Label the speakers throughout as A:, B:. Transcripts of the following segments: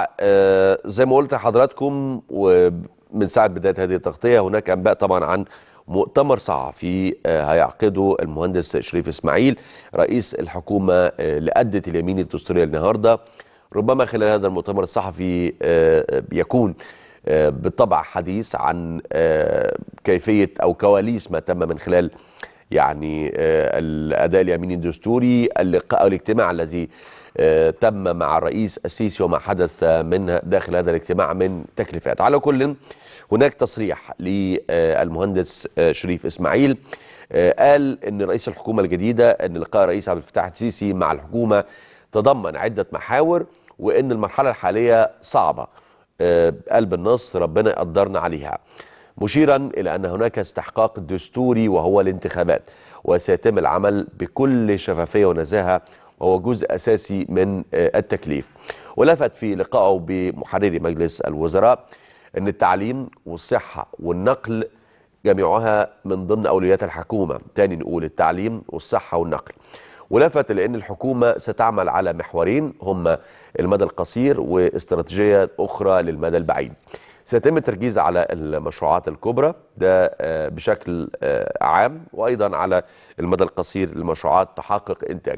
A: آه، زي ما قلت لحضراتكم ومن ساعة بداية هذه التغطية هناك أنباء طبعا عن مؤتمر صحفي آه، هيعقده المهندس شريف إسماعيل رئيس الحكومة آه، لأدة اليمين الدستورية النهاردة ربما خلال هذا المؤتمر الصحفي آه، يكون آه، بالطبع حديث عن آه، كيفية أو كواليس ما تم من خلال يعني آه، الأداء اليميني الدستوري اللقاء أو الاجتماع الذي آه، تم مع الرئيس السيسي وما حدث من داخل هذا الاجتماع من تكليفات على كل هناك تصريح للمهندس آه، شريف إسماعيل آه، قال ان رئيس الحكومة الجديدة ان لقاء الرئيس عبد الفتاح السيسي مع الحكومة تضمن عدة محاور وان المرحلة الحالية صعبة آه، قلب النص ربنا يقدرنا عليها مشيرا الى ان هناك استحقاق دستوري وهو الانتخابات وسيتم العمل بكل شفافيه ونزاهه وهو جزء اساسي من آه، التكليف ولفت في لقائه بمحرري مجلس الوزراء ان التعليم والصحه والنقل جميعها من ضمن اولويات الحكومه تاني نقول التعليم والصحه والنقل ولفت لان الحكومه ستعمل على محورين هما المدى القصير واستراتيجيه اخرى للمدى البعيد سيتم التركيز على المشروعات الكبرى ده آه، بشكل آه، عام وايضا على المدى القصير لمشروعات تحقق انتاج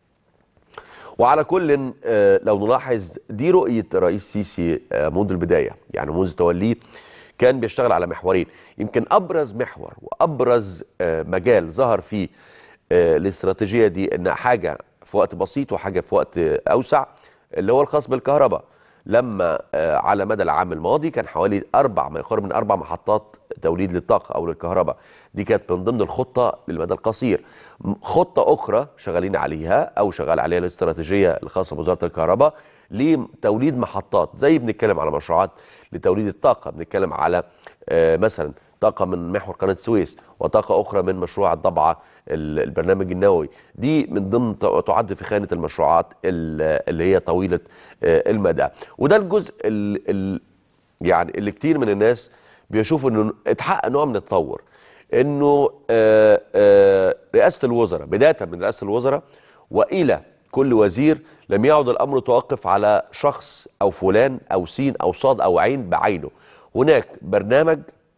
A: وعلى كل آه، لو نلاحظ دي رؤيه الرئيس السيسي آه، منذ البدايه يعني منذ توليه كان بيشتغل على محورين يمكن ابرز محور وابرز آه، مجال ظهر فيه آه، الاستراتيجيه دي ان حاجه في وقت بسيط وحاجه في وقت آه، اوسع اللي هو الخاص بالكهرباء لما آه، على مدى العام الماضي كان حوالي اربع ما يقارب من اربع محطات توليد للطاقه او للكهرباء دي كانت من ضمن الخطه للمدى القصير م- خطه اخرى شغالين عليها او شغال عليها الاستراتيجيه الخاصه بوزاره الكهرباء لتوليد محطات زي بنتكلم على مشروعات لتوليد الطاقه بنتكلم على آه، مثلا طاقه من محور قناه السويس وطاقه اخرى من مشروع الضبعه ال- البرنامج النووي دي من ضمن ت- تعد في خانه المشروعات ال- اللي هي طويله آه، المدى وده الجزء ال ال يعني اللي كتير من الناس بيشوفوا انه اتحقق نوع من التطور انه آه، آه، رئاسه الوزراء بدايه من رئاسه الوزراء والى كل وزير لم يعد الامر توقف على شخص او فلان او سين او صاد او عين بعينه هناك برنامج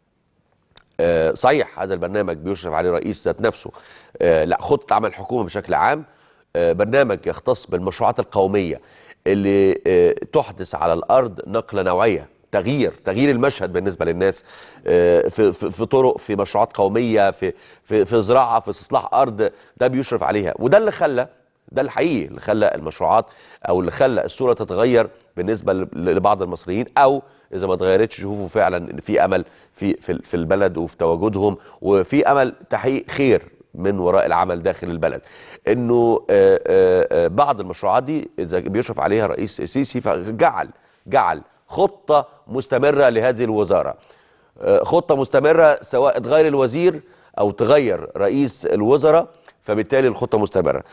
A: آه، صحيح هذا البرنامج بيشرف عليه الرئيس ذات نفسه آه، لا خطه عمل الحكومه بشكل عام آه، برنامج يختص بالمشروعات القوميه اللي آه، تحدث على الارض نقله نوعيه تغيير تغيير المشهد بالنسبه للناس آه، في في في طرق في مشروعات قوميه في في في زراعه في استصلاح ارض ده بيشرف عليها وده اللي خلى ده الحقيقي اللي خلى المشروعات او اللي خلى الصوره تتغير بالنسبه ل- لبعض المصريين او اذا ما اتغيرتش يشوفوا فعلا ان في امل في في في البلد وفي تواجدهم وفي امل تحقيق خير من وراء العمل داخل البلد انه آه، آه، آه، بعض المشروعات دي اذا بيشرف عليها الرئيس السيسي فجعل جعل خطه مستمره لهذه الوزاره آه، خطه مستمره سواء اتغير الوزير او تغير رئيس الوزراء فبالتالي الخطه مستمره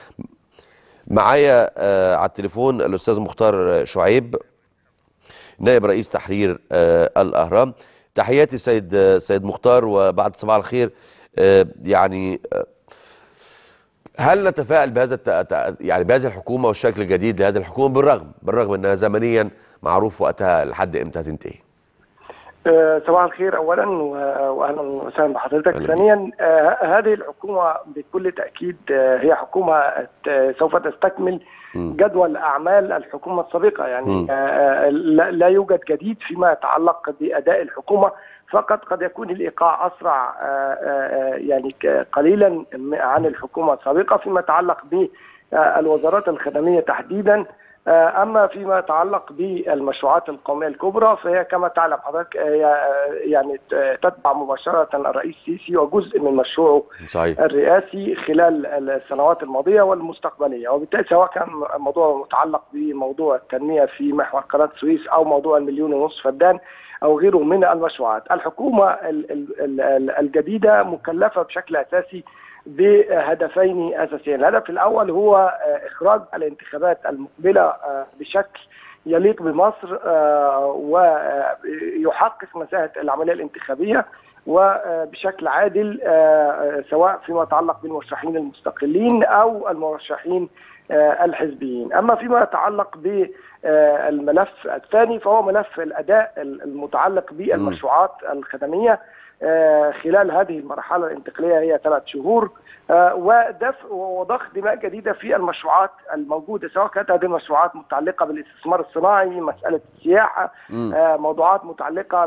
A: معايا آه، على التليفون الاستاذ مختار شعيب نائب رئيس تحرير آه، الاهرام تحياتي سيد آه، سيد مختار وبعد صباح الخير آه، يعني آه، هل نتفائل بهذا الت... الت- يعني بهذه الحكومه والشكل الجديد لهذه الحكومه بالرغم بالرغم انها زمنيا معروف وقتها لحد امتى هتنتهي؟
B: آه، صباح الخير اولا و- واهلا وسهلا بحضرتك
A: أهلا بك.
B: ثانيا آه، هذه الحكومه بكل تاكيد آه، هي حكومه ت- سوف تستكمل
A: مم.
B: جدول اعمال الحكومه السابقه
A: مم.
B: يعني آه، لا لا يوجد جديد فيما يتعلق باداء الحكومه فقط قد يكون الايقاع اسرع آه، آه، يعني ك- قليلا م- عن الحكومه السابقه فيما يتعلق بالوزارات الخدميه تحديدا آه، اما فيما يتعلق بالمشروعات القوميه الكبرى فهي كما تعلم حضرتك آه، هي آه، يعني ت- تتبع مباشره الرئيس السيسي وجزء من مشروعه
A: صحيح
B: الرئاسي خلال السنوات الماضيه والمستقبليه وبالتالي سواء كان موضوع متعلق بموضوع التنميه في محور قناه السويس او موضوع المليون ونصف فدان او غيره من المشروعات الحكومه ال- ال- ال- ال- الجديده مكلفه بشكل اساسي بهدفين اساسيين الهدف الاول هو آه، اخراج الانتخابات المقبله آه، بشكل يليق بمصر آه، ويحقق مساحه العمليه الانتخابيه وبشكل عادل آه، سواء فيما يتعلق بالمرشحين المستقلين او المرشحين آه، الحزبيين اما فيما يتعلق آه، الملف الثاني فهو ملف الاداء المتعلق بالمشروعات الخدميه آه، خلال هذه المرحله الانتقاليه هي ثلاث شهور آه، ودفع وضخ دماء جديده في المشروعات الموجوده سواء كانت هذه المشروعات متعلقه بالاستثمار الصناعي، مساله السياحه،
A: مم.
B: آه، موضوعات متعلقه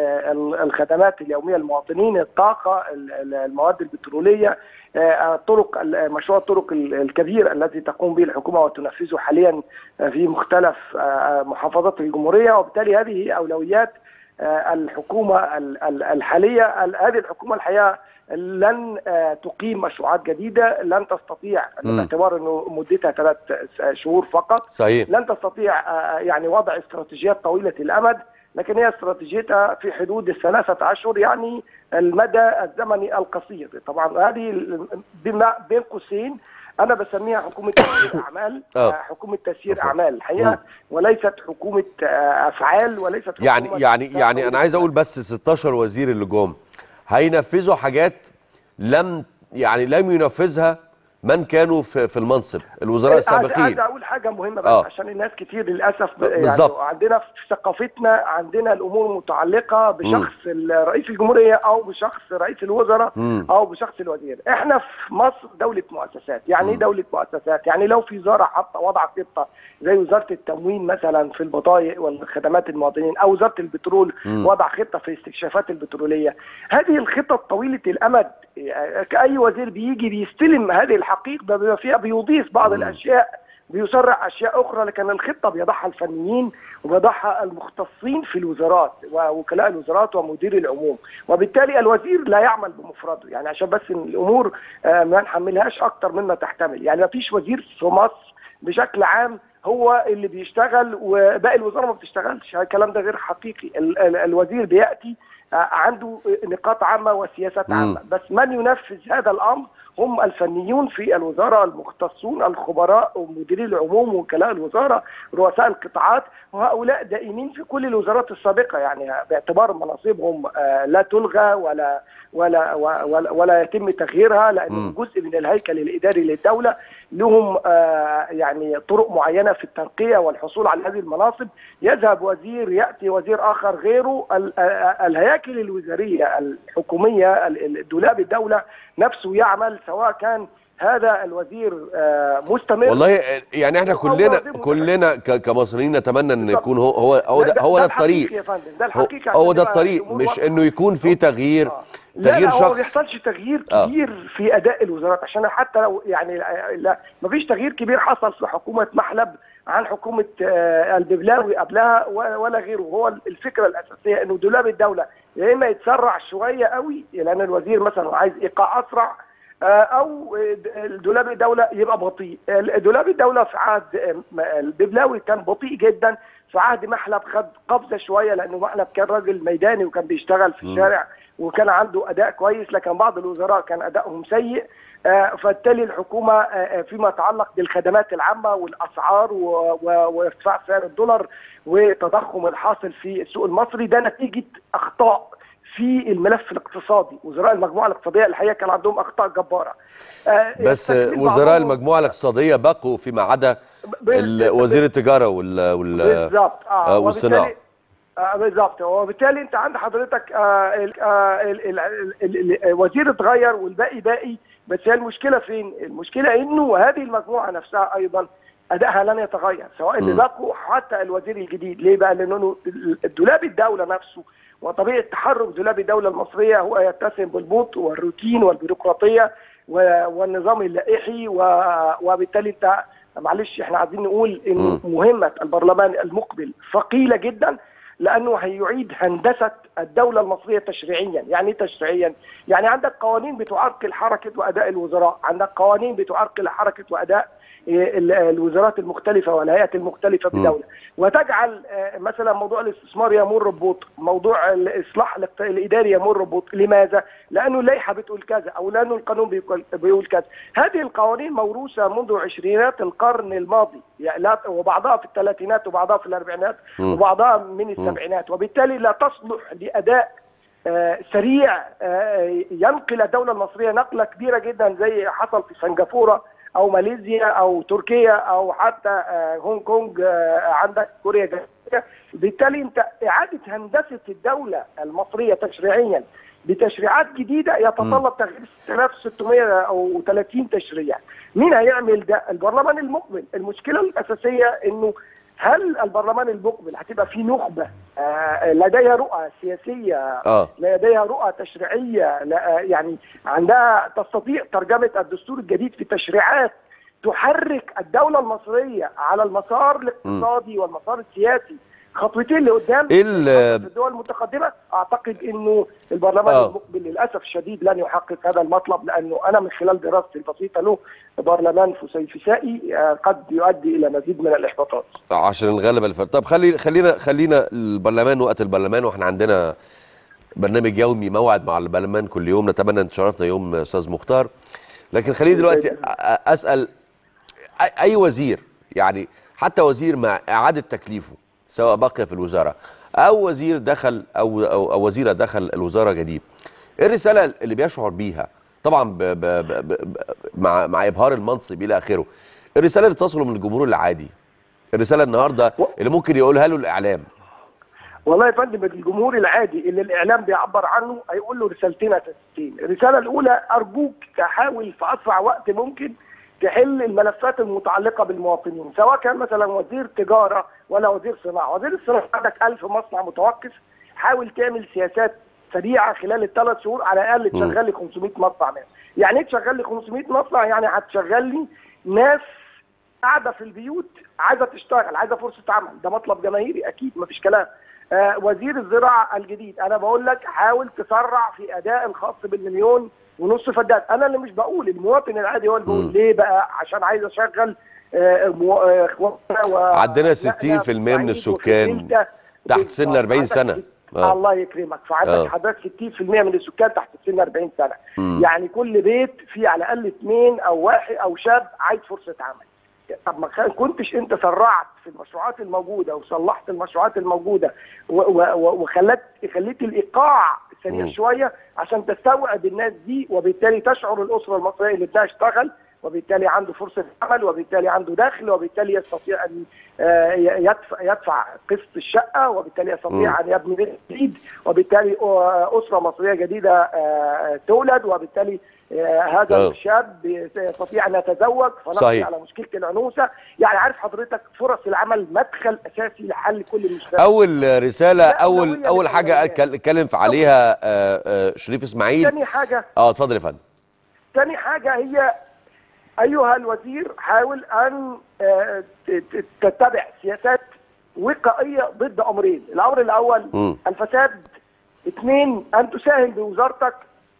B: بالخدمات اليوميه للمواطنين، الطاقه، ال- ال- المواد البتروليه، آه، الطرق ال- مشروع الطرق ال- الكبير الذي تقوم به الحكومه وتنفذه حاليا آه، في مختلف آه، محافظات الجمهوريه وبالتالي هذه هي اولويات آه، الحكومه ال- ال- الحاليه ال- هذه الحكومه الحقيقه لن آه، تقيم مشروعات جديده لن تستطيع
A: مم.
B: باعتبار انه مدتها ثلاث شهور فقط
A: صحيح
B: لن تستطيع آه، يعني وضع استراتيجيات طويله الامد لكن هي استراتيجيتها في حدود الثلاثه اشهر يعني المدى الزمني القصير طبعا هذه ال- بما بين قوسين انا بسميها حكومه تسيير اعمال
A: آه.
B: آه، حكومه تسيير
A: مفهوم.
B: اعمال الحقيقه
A: مم.
B: وليست حكومه آه، افعال وليست حكومه
A: يعني يعني يعني انا عايز اقول بس 16 وزير اللي جم هينفذوا حاجات لم يعني لم ينفذها من كانوا في في المنصب الوزراء
B: عايز عايز
A: السابقين
B: اقول حاجه مهمه بس
A: آه.
B: عشان الناس كتير للاسف ب-
A: بالظبط.
B: يعني عندنا في ثقافتنا عندنا الامور متعلقه بشخص ال- رئيس الجمهوريه او بشخص رئيس الوزراء
A: مم.
B: او بشخص الوزير احنا في مصر دوله مؤسسات يعني ايه
A: مم.
B: دوله مؤسسات يعني لو في وزاره حاطه وضع خطه زي وزاره التموين مثلا في البضائع والخدمات المواطنين او وزاره البترول
A: مم.
B: وضع خطه في الاستكشافات البتروليه هذه الخطط طويله الامد يعني كاي وزير بيجي بيستلم هذه الحقيقه بما فيها بيضيف بعض
A: مم.
B: الاشياء بيسرع اشياء اخرى لكن الخطه بيضعها الفنيين وبيضعها المختصين في الوزارات ووكلاء الوزارات ومدير العموم وبالتالي الوزير لا يعمل بمفرده يعني عشان بس إن الامور آه، ما نحملهاش اكتر مما تحتمل يعني ما فيش وزير في مصر بشكل عام هو اللي بيشتغل وباقي الوزاره ما بتشتغلش الكلام ده غير حقيقي ال- ال- الوزير بياتي آه، عنده نقاط عامه وسياسات
A: مم.
B: عامه بس من ينفذ هذا الامر هم الفنيون في الوزاره المختصون الخبراء ومديري العموم وكلاء الوزاره رؤساء القطاعات وهؤلاء دائمين في كل الوزارات السابقه يعني باعتبار مناصبهم آه، لا تلغى ولا ولا ولا, ولا يتم تغييرها لانهم
A: مم.
B: جزء من الهيكل الاداري للدوله لهم آه، يعني طرق معينه في التنقيه والحصول على هذه المناصب يذهب وزير ياتي وزير اخر غيره ال- آه، الهياكل الوزاريه الحكوميه ال- ال- دولاب الدوله نفسه يعمل سواء كان هذا الوزير آه، مستمر
A: والله يعني احنا
B: هو
A: كلنا
B: وزير
A: كلنا ك- كمصريين نتمنى ان
B: بالظبط.
A: يكون هو هو هو
B: لا،
A: ده هو ده
B: الحقيقي
A: الطريق
B: يا فندم ده
A: هو,
B: الحقيقي
A: هو
B: عشان
A: ده
B: يبقى
A: الطريق
B: الأمور
A: مش
B: واضحة.
A: انه يكون في تغيير
B: آه. لا
A: تغيير
B: لا هو ما
A: شخص
B: بيحصلش تغيير
A: آه.
B: كبير في اداء الوزارات عشان حتى لو يعني لا ما فيش تغيير كبير حصل في حكومه محلب عن حكومه آه، الببلاوي قبلها و- ولا غيره هو الفكره الاساسيه انه دولاب الدوله يا اما يتسرع شويه قوي لان الوزير مثلا عايز ايقاع اسرع آه، او آه، دولاب الدوله يبقى بطيء دولاب الدوله في عهد آه، الببلاوي كان بطيء جدا في عهد محلب خد قفزه شويه لانه محلب كان راجل ميداني وكان بيشتغل في
A: مم.
B: الشارع وكان عنده اداء كويس لكن بعض الوزراء كان ادائهم سيء آه، فبالتالي الحكومه آه، آه، فيما يتعلق بالخدمات العامه والاسعار و- و- وارتفاع سعر الدولار والتضخم الحاصل في السوق المصري ده نتيجه اخطاء في الملف الاقتصادي وزراء المجموعه الاقتصاديه الحقيقه كان عندهم اخطاء جباره آه،
A: بس
B: يستكمل
A: وزراء
B: بعضهم-
A: المجموعه الاقتصاديه بقوا فيما عدا
B: ب-
A: ال- وزير التجاره وال وال
B: بالظبط
A: آه،
B: اه
A: والصناعة.
B: وبالتالي- آه بالظبط وبالتالي انت عند حضرتك آه ال آه ال ال ال ال وزير اتغير والباقي باقي بس هي المشكله فين؟ المشكله انه هذه المجموعه نفسها ايضا ادائها لن يتغير سواء اللي
A: مم.
B: بقوا حتى الوزير الجديد ليه بقى؟ لانه دولاب الدوله نفسه وطبيعه تحرك دولاب الدوله المصريه هو يتسم بالبطء والروتين والبيروقراطيه و- والنظام اللائحي و- وبالتالي انت معلش احنا عايزين نقول ان
A: مم.
B: مهمه البرلمان المقبل ثقيله جدا لانه هيعيد هندسه الدوله المصريه تشريعيا، يعني ايه تشريعيا؟ يعني عندك قوانين بتعرقل حركه واداء الوزراء، عندك قوانين بتعرقل حركه واداء إيه، ال- الوزارات المختلفه والهيئات المختلفه في
A: م.
B: الدوله، وتجعل آه، مثلا موضوع الاستثمار يمر ببطء، موضوع الاصلاح الاقت- الاداري يمر ببطء، لماذا؟ لانه اللائحه بتقول كذا او لانه القانون بيقول- بيقول كذا، هذه القوانين موروثه منذ عشرينات القرن الماضي، يعني لا وبعضها في الثلاثينات وبعضها في الاربعينات
A: مم.
B: وبعضها من السبعينات وبالتالي لا تصلح لاداء آه، سريع آه، ينقل الدوله المصريه نقله كبيره جدا زي حصل في سنغافوره او ماليزيا او تركيا او حتى آه، هونج كونج آه، عندك كوريا الجنوبيه بالتالي انت اعاده هندسه الدوله المصريه تشريعيا بتشريعات جديده يتطلب تغيير 6630 تشريع مين هيعمل ده البرلمان المقبل المشكله الاساسيه انه هل البرلمان المقبل هتبقى فيه نخبه آه، لديها رؤى سياسيه
A: اه
B: لديها رؤى تشريعيه لا- يعني عندها تستطيع ترجمه الدستور الجديد في تشريعات تحرك الدوله المصريه على المسار الاقتصادي والمسار السياسي خطوتين لقدام
A: ايه ال-
B: في الدول المتقدمه اعتقد انه البرلمان
A: آه.
B: المقبل للاسف الشديد لن يحقق هذا المطلب لانه انا من خلال دراستي البسيطه له برلمان فسيفسائي آه، قد يؤدي الى مزيد من الاحباطات
A: عشان نغلب الفرق طب خلي خلينا خلينا البرلمان وقت البرلمان واحنا عندنا برنامج يومي موعد مع البرلمان كل يوم نتمنى ان تشرفنا يوم استاذ مختار لكن خليني دلوقتي أ- أ- اسال أي- اي وزير يعني حتى وزير مع اعاده تكليفه سواء بقي في الوزاره او وزير دخل او او, أو وزيره دخل الوزاره جديد ايه الرساله اللي بيشعر بيها طبعا ب ب ب ب مع مع ابهار المنصب الى اخره الرساله اللي بتصله من الجمهور العادي الرساله النهارده
B: و-
A: اللي ممكن يقولها له الاعلام
B: والله يا فندم الجمهور العادي اللي الاعلام بيعبر عنه هيقول له رسالتين اساسيتين، الرساله الاولى ارجوك تحاول في اسرع وقت ممكن تحل الملفات المتعلقه بالمواطنين، سواء كان مثلا وزير تجاره ولا وزير صناعه، وزير الصناعه عندك 1000 مصنع متوقف، حاول تعمل سياسات سريعه خلال الثلاث شهور على الاقل
A: مم.
B: تشغل لي 500 مصنع ناس، يعني ايه تشغل لي 500 مصنع؟ يعني هتشغل لي ناس قاعده في البيوت عايزه تشتغل عايزه فرصه عمل ده مطلب جماهيري اكيد مفيش كلام آه وزير الزراعه الجديد انا بقول لك حاول تسرع في اداء الخاص بالمليون ونص فدان انا اللي مش بقول المواطن العادي هو اللي بيقول
A: مم.
B: ليه بقى عشان عايز اشغل آه مو- آه، اخواتنا و
A: عندنا
B: لا،
A: 60%
B: لا، في
A: من
B: الصعيد
A: السكان
B: وفي الدلتا
A: تحت
B: وفي-
A: سن 40
B: عندك
A: سنة.
B: ست-
A: آه.
B: الله يكرمك فعندك
A: آه.
B: حضرتك 60% من السكان تحت سن 40 سنه
A: مم.
B: يعني كل بيت فيه على الاقل اثنين او واحد او شاب عايز فرصه عمل طب ما كان- كنتش انت سرعت في المشروعات الموجوده وصلحت المشروعات الموجوده و- و- و- وخلت خليت الايقاع سريع
A: مم.
B: شويه عشان تستوعب الناس دي وبالتالي تشعر الاسره المصريه اللي بدها تشتغل وبالتالي عنده فرصه عمل وبالتالي عنده دخل وبالتالي يستطيع ان آه، يدفع يدفع قسط الشقه وبالتالي
A: مم.
B: يستطيع ان يبني بيت جديد وبالتالي آه، اسره مصريه جديده آه، تولد وبالتالي آه، هذا
A: آه.
B: الشاب يستطيع ان يتزوج فنقضي
A: صحيح.
B: على مشكله العنوسه يعني عارف حضرتك فرص العمل مدخل اساسي لحل كل المشكلات
A: اول رساله
B: لا،
A: اول
B: أولوية
A: اول حاجه
B: للأولويات.
A: أتكل- اتكلم في عليها آه، آه، شريف اسماعيل
B: ثاني حاجه
A: اه اتفضل يا فندم
B: ثاني حاجة هي أيها الوزير حاول أن آه، ت- ت- تتبع سياسات وقائية ضد أمرين الأمر الأول
A: مم.
B: الفساد اثنين أن تساهم بوزارتك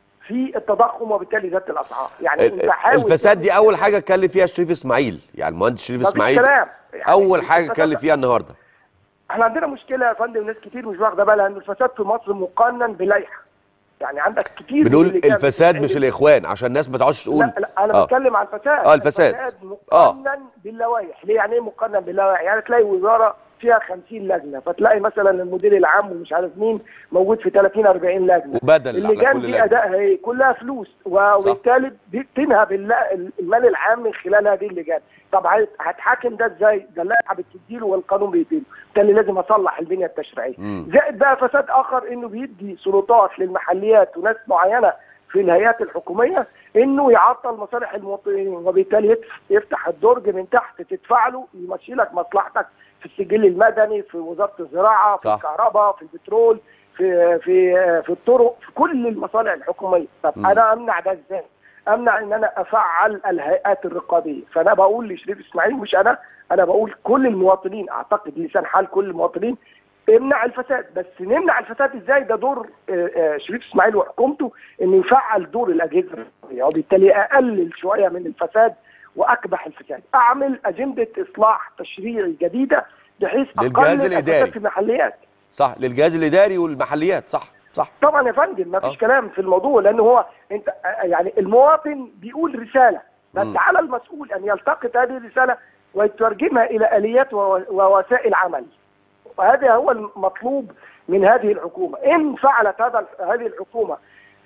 B: في التضخم وبالتالي زيادة الأسعار يعني
A: ال-
B: أنت حاول
A: الفساد دي
B: تعمل
A: اول حاجه اتكلم فيها شريف اسماعيل يعني المهندس شريف
B: مفيش
A: اسماعيل
B: كلام يعني
A: اول حاجه
B: الفساد-
A: اتكلم فيها النهارده
B: احنا عندنا مشكلة يا فندم ناس كتير مش واخدة بالها إن الفساد في مصر مقنن بلائحة يعني عندك كتير من
A: بنقول
B: اللي كان
A: الفساد مش
B: بيتعمل-
A: الاخوان عشان الناس ما تقعدش تقول
B: لا, لا انا
A: آه.
B: بتكلم عن الفساد
A: آه، الفساد. آه.
B: مقنن باللوائح ليه يعني ايه مقنن باللوائح يعني تلاقي وزاره فيها 50 لجنه فتلاقي مثلا المدير العام ومش عارف مين موجود في 30 40 لجنه
A: وبدل على
B: اللجان
A: كل
B: دي
A: لجنه
B: ادائها ايه كلها فلوس وبالتالي دي- تنهب الل- المال العام من خلال هذه اللجان طب هت- هتحاكم ده ازاي ده اللائحه بتديله والقانون بيديله بالتالي لازم اصلح البنيه التشريعيه
A: مم.
B: زائد بقى فساد اخر انه بيدي سلطات للمحليات وناس معينه في الهيئات الحكوميه انه يعطل مصالح المواطنين وبالتالي يتف- يفتح الدرج من تحت تدفع له يمشي لك مصلحتك في السجل المدني في وزاره الزراعه في
A: صح.
B: الكهرباء في البترول في في في الطرق في كل المصالح الحكوميه طب
A: مم.
B: انا امنع ده ازاي امنع ان انا افعل الهيئات الرقابيه فانا بقول لشريف اسماعيل مش انا انا بقول كل المواطنين اعتقد لسان حال كل المواطنين امنع الفساد بس نمنع الفساد ازاي ده دور آه، آه، شريف اسماعيل وحكومته انه يفعل دور الاجهزه الرقابيه وبالتالي اقلل شويه من الفساد واكبح الفساد اعمل اجنده اصلاح تشريعي جديده بحيث
A: للجهاز
B: اقلل
A: الإداري.
B: الفساد في المحليات
A: صح للجهاز الاداري والمحليات صح صح
B: طبعا يا فندم ما فيش
A: آه.
B: كلام في الموضوع لان هو انت يعني المواطن بيقول رساله
A: مم.
B: بس على المسؤول ان يلتقط هذه الرساله ويترجمها الى اليات و- ووسائل عمل وهذا هو المطلوب من هذه الحكومه ان فعلت هذا هذه الحكومه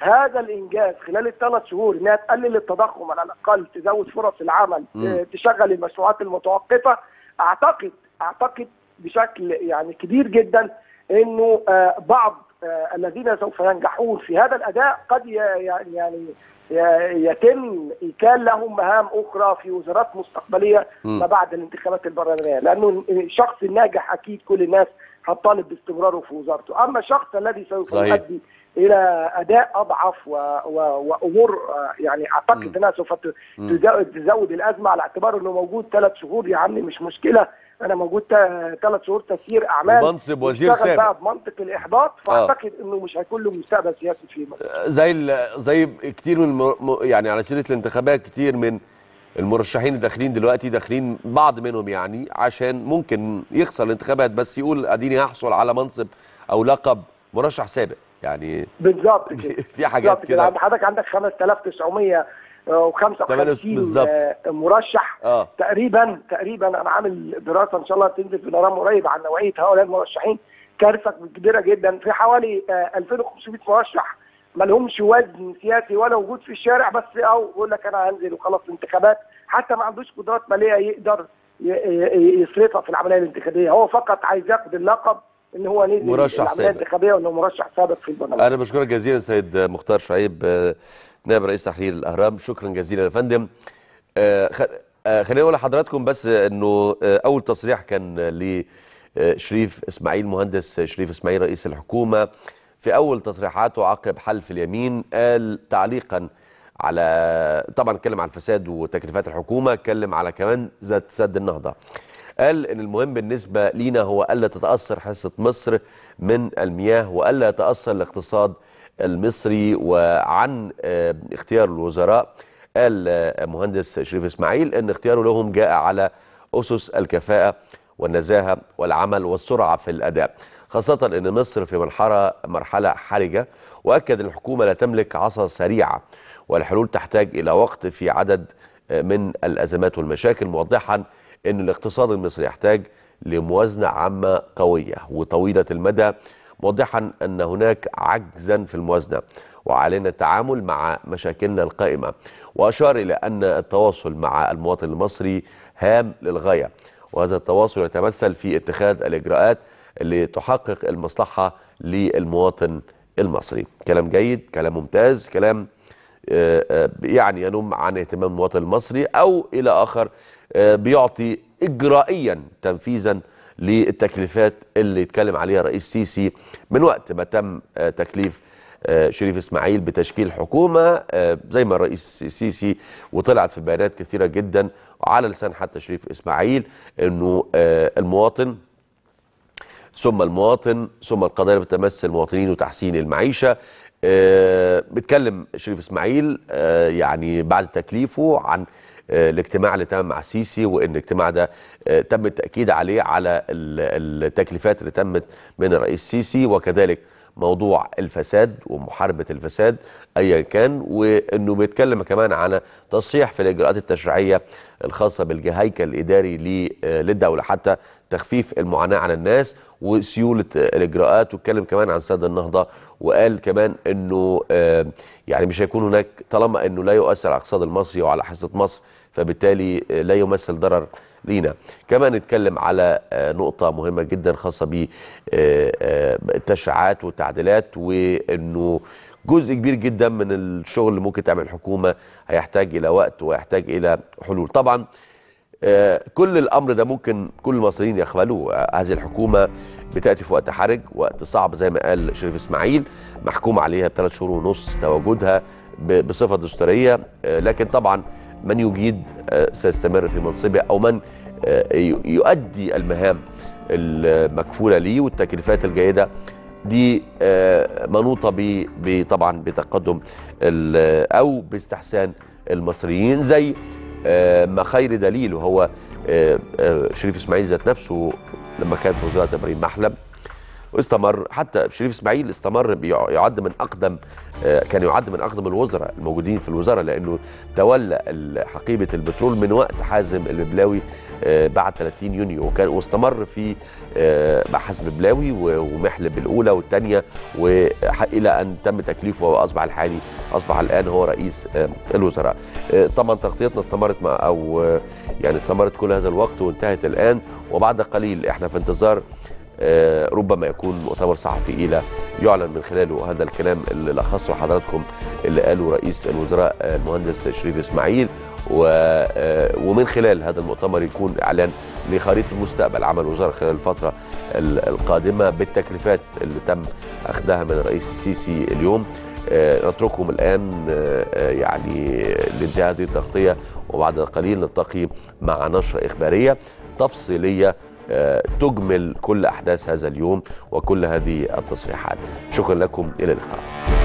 B: هذا الانجاز خلال الثلاث شهور انها تقلل التضخم على الاقل تزود فرص العمل
A: مم.
B: تشغل المشروعات المتوقفه اعتقد اعتقد بشكل يعني كبير جدا انه آه، بعض آه، الذين سوف ينجحون في هذا الاداء قد ي- يعني يعني ي- يتم ايكال لهم مهام اخرى في وزارات مستقبليه
A: مم.
B: ما بعد الانتخابات البرلمانيه لانه الشخص الناجح اكيد كل الناس هتطالب باستمراره في وزارته اما الشخص الذي سوف
A: صحيح.
B: يؤدي الى اداء اضعف و... و... وامور آه، يعني
A: مم.
B: اعتقد انها سوف ت-
A: مم.
B: تزود تزود الازمه على اعتبار انه موجود ثلاث شهور يا عمي مش مشكله انا موجود ثلاث شهور تسيير اعمال
A: ومنصب وزير
B: يشتغل
A: سابق.
B: بقى بمنطق الاحباط فاعتقد انه مش هيكون له مستقبل سياسي في مصر
A: زي ال- زي كتير من الم- م- يعني على سيره الانتخابات كتير من المرشحين اللي داخلين دلوقتي داخلين بعض منهم يعني عشان ممكن يخسر الانتخابات بس يقول اديني هحصل على منصب او لقب مرشح سابق يعني
B: بالظبط كده
A: في حاجات
B: بالظبط
A: كده
B: عند حضرتك عندك 5955
A: بالظبط.
B: آه، مرشح
A: اه
B: تقريبا تقريبا انا عامل دراسه ان شاء الله تنزل في الهرم قريب عن نوعيه هؤلاء المرشحين كارثه كبيره جدا في حوالي آه، 2500 مرشح ما لهمش وزن سياسي ولا وجود في الشارع بس او يقول لك انا هنزل وخلاص انتخابات حتى ما عندوش قدرات ماليه يقدر ي- ي- يصرفها في العمليه الانتخابيه هو فقط عايز ياخد اللقب ان هو نزل
A: مرشح
B: العمليه
A: سابق.
B: الانتخابيه وانه مرشح سابق في البرلمان
A: انا بشكرك جزيلا سيد مختار شعيب آه، نائب رئيس تحرير الاهرام شكرا جزيلا يا فندم آه، خ- آه، خليني اقول لحضراتكم بس انه آه، اول تصريح كان لشريف اسماعيل مهندس شريف اسماعيل رئيس الحكومه في اول تصريحاته عقب حلف اليمين قال تعليقا على طبعا اتكلم عن الفساد وتكليفات الحكومه اتكلم على كمان ذات سد النهضه قال ان المهم بالنسبه لينا هو الا تتاثر حصه مصر من المياه والا يتاثر الاقتصاد المصري وعن آه، اختيار الوزراء قال آه، مهندس شريف اسماعيل ان اختياره لهم جاء على اسس الكفاءه والنزاهه والعمل والسرعه في الاداء خاصه ان مصر في مرحله مرحله حرجه واكد ان الحكومه لا تملك عصا سريعه والحلول تحتاج الى وقت في عدد آه، من الازمات والمشاكل موضحا ان الاقتصاد المصري يحتاج لموازنه عامه قويه وطويله المدى موضحا ان هناك عجزا في الموازنه وعلينا التعامل مع مشاكلنا القائمه واشار الى ان التواصل مع المواطن المصري هام للغايه وهذا التواصل يتمثل في اتخاذ الاجراءات اللي تحقق المصلحه للمواطن المصري كلام جيد كلام ممتاز كلام آه، آه، يعني ينم عن اهتمام المواطن المصري او الى اخر آه، بيعطي اجرائيا تنفيذا للتكليفات اللي اتكلم عليها الرئيس سيسي من وقت ما تم آه، تكليف آه، شريف اسماعيل بتشكيل حكومه آه، زي ما الرئيس سيسي وطلعت في بيانات كثيره جدا وعلى لسان حتى شريف اسماعيل انه آه، المواطن ثم المواطن ثم القضايا اللي بتمس المواطنين وتحسين المعيشه آه، بيتكلم شريف اسماعيل آه، يعني بعد تكليفه عن آه، الاجتماع اللي تم مع السيسي وان الاجتماع ده آه، تم التاكيد عليه على ال- التكليفات اللي تمت من الرئيس السيسي وكذلك موضوع الفساد ومحاربه الفساد ايا كان وانه بيتكلم كمان عن تصحيح في الاجراءات التشريعيه الخاصه بالهيكل الاداري ل- آه، للدوله حتى تخفيف المعاناه على الناس وسيوله آه، الاجراءات واتكلم كمان عن سد النهضه وقال كمان انه آه، يعني مش هيكون هناك طالما انه لا يؤثر على الاقتصاد المصري وعلى حصه مصر فبالتالي آه، لا يمثل ضرر لينا كمان اتكلم على آه، نقطة مهمة جدا خاصة بالتشريعات والتعديلات وانه جزء كبير جدا من الشغل اللي ممكن تعمل الحكومة هيحتاج الى وقت ويحتاج الى حلول طبعا آه، كل الامر ده ممكن كل المصريين يقبلوه آه، هذه الحكومه بتاتي في وقت حرج وقت صعب زي ما قال شريف اسماعيل محكوم عليها بثلاث شهور ونص تواجدها ب- بصفه دستوريه آه، لكن طبعا من يجيد آه، سيستمر في منصبه او من آه، ي- يؤدي المهام المكفوله ليه والتكليفات الجيده دي آه، منوطه ب- ب- طبعا بتقدم ال- او باستحسان المصريين زي آه، ما خير دليل وهو آه، آه، شريف اسماعيل ذات نفسه لما كان في وزاره ابراهيم محلب واستمر حتى شريف اسماعيل استمر بيع- يعد من اقدم آه، كان يعد من اقدم الوزراء الموجودين في الوزاره لانه تولى ال- حقيبه البترول من وقت حازم الببلاوي آه، بعد 30 يونيو وكان واستمر في آه، مع حازم الببلاوي و- ومحلب الاولى والثانيه والى ان تم تكليفه واصبح الحالي اصبح الان هو رئيس آه، الوزراء آه، طبعا تغطيتنا استمرت مع او آه، يعني استمرت كل هذا الوقت وانتهت الان وبعد قليل احنا في انتظار آه، ربما يكون مؤتمر صحفي الى يعلن من خلاله هذا الكلام اللي لخصه حضراتكم اللي قاله رئيس الوزراء آه، المهندس شريف اسماعيل و- آه، ومن خلال هذا المؤتمر يكون اعلان لخريطه مستقبل عمل الوزاره خلال الفتره ال- القادمه بالتكليفات اللي تم اخذها من الرئيس السيسي اليوم آه، نتركهم الان آه، آه، يعني لانتهاء هذه التغطيه وبعد قليل نلتقي مع نشره اخباريه تفصيليه آه، تجمل كل احداث هذا اليوم وكل هذه التصريحات شكرا لكم الى اللقاء